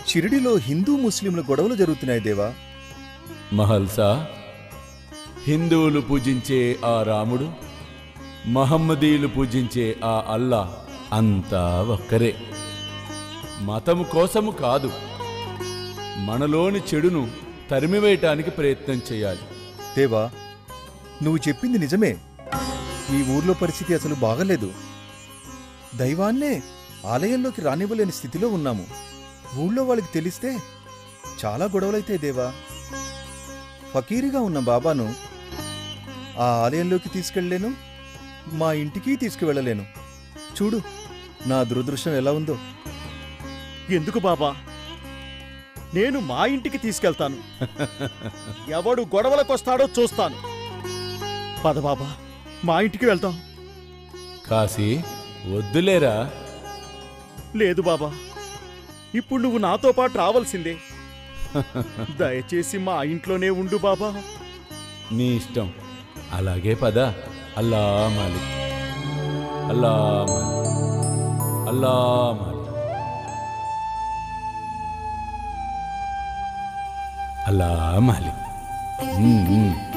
షిరిడిలో హిందూ ముస్లింల గొడవలు జరుగుతున్నాయి దేవా మహల్సా హిందువులు పూజించే ఆ రాముడు మహమ్మదీయులు పూజించే ఆ అల్లా అంతా ఒక్కరే మతము కోసము కాదు మనలోని చెడును తరిమివేయటానికి ప్రయత్నం చేయాలి దేవా నువ్వు చెప్పింది నిజమే ఈ ఊర్లో పరిస్థితి అసలు బాగలేదు దైవాన్నే ఆలయంలోకి రానివ్వలేని స్థితిలో ఉన్నాము ఊళ్ళో వాళ్ళకి తెలిస్తే చాలా గొడవలైతాయి దేవా ఫకీరిగా ఉన్న బాబాను ఆ ఆలయంలోకి తీసుకెళ్ళలేను మా ఇంటికి తీసుకువెళ్ళలేను చూడు నా దురదృష్టం ఎలా ఉందో ఎందుకు బాబా నేను మా ఇంటికి తీసుకెళ్తాను ఎవడు గొడవలకొస్తాడో చూస్తాను పద బాబా మా ఇంటికి వెళ్తాం కాశీ వద్దులేరా లేదు బాబా ఇప్పుడు నువ్వు నాతో పాటు రావాల్సిందే దయచేసి మా ఇంట్లోనే ఉండు బాబా నీ ఇష్టం అలాగే పద అల్లా మాలిక్ అల్లా మాలిక్ అల్లా మాలిక్ అల్లా మాలిక్ ఉమ్, ఉమ్.